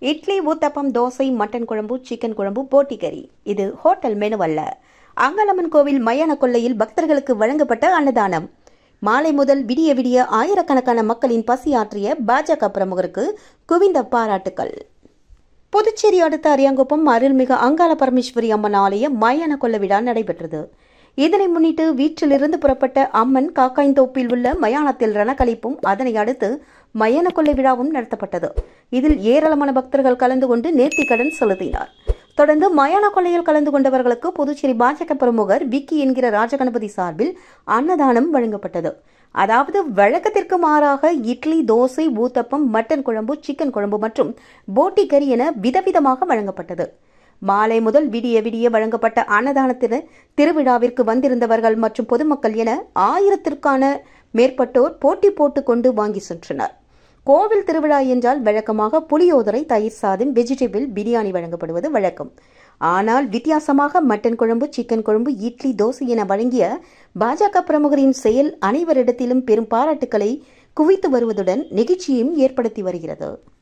idli uthappam dosa mutton குழம்பு chicken குழம்பு போட்டி கறி இது ஹோட்டல் மெனு அல்ல அங்காளம்மன் கோவில் மயான கொள்ளையில் பக்தர்களுக்கு வழங்கப்பட்ட அன்னதானம் மாலை முதல் விடிய விடிய ஆயிரக்கணக்கான மக்களின் பசி ஆற்றிய பாஜக பிரமுகருக்கு குவிந்த பாராட்டுக்கள் புதுச்சேரி அடுத்த அரியாங்குப்பம் அருள்மிகு அங்காள பரமேஸ்வரி அம்மன் ஆலய மயான கொள்ள விழா நடைபெற்றது இதனை முன்னிட்டு வீட்டிலிருந்து புறப்பட்ட அம்மன் காக்காய்ந்தோப்பில் உள்ள மயானத்தில் ரணக்களிப்பும் அதனை அடுத்து மயான கொள்ளை விழாவும் நடத்தப்பட்டது இதில் ஏராளமான பக்தர்கள் கலந்து கொண்டு நேர்த்திக்கடன் செலுத்தினார் தொடர்ந்து மயான கொள்ளையில் கலந்து கொண்டவர்களுக்கு புதுச்சேரி பாஜக பிரமுகர் விக்கி என்கிற ராஜகணபதி சார்பில் அன்னதானம் வழங்கப்பட்டது அதாவது வழக்கத்திற்கு மாறாக இட்லி தோசை ஊத்தப்பம் மட்டன் குழம்பு சிக்கன் குழம்பு மற்றும் போட்டி கறி என விதவிதமாக வழங்கப்பட்டது மாலை முதல் விடிய விடிய வழங்கப்பட்ட அன்னதானத்தின திருவிழாவிற்கு வந்திருந்தவர்கள் மற்றும் பொதுமக்கள் என ஆயிரத்திற்கான மேற்பட்டோர் போட்டி போட்டுக் கொண்டு வாங்கி சென்றனர் கோவில் திருவிழா என்றால் வழக்கமாக புளியோதரை தயிர் சாதம் வெஜிடபிள் பிரியாணி வழங்கப்படுவது வழக்கம் ஆனால் வித்தியாசமாக மட்டன் குழம்பு சிக்கன் குழம்பு இட்லி தோசை என வழங்கிய பாஜக பிரமுகரின் செயல் அனைவரிடத்திலும் பெரும் பாராட்டுக்களை குவித்து வருவதுடன் நெகிழ்ச்சியும் ஏற்படுத்தி வருகிறது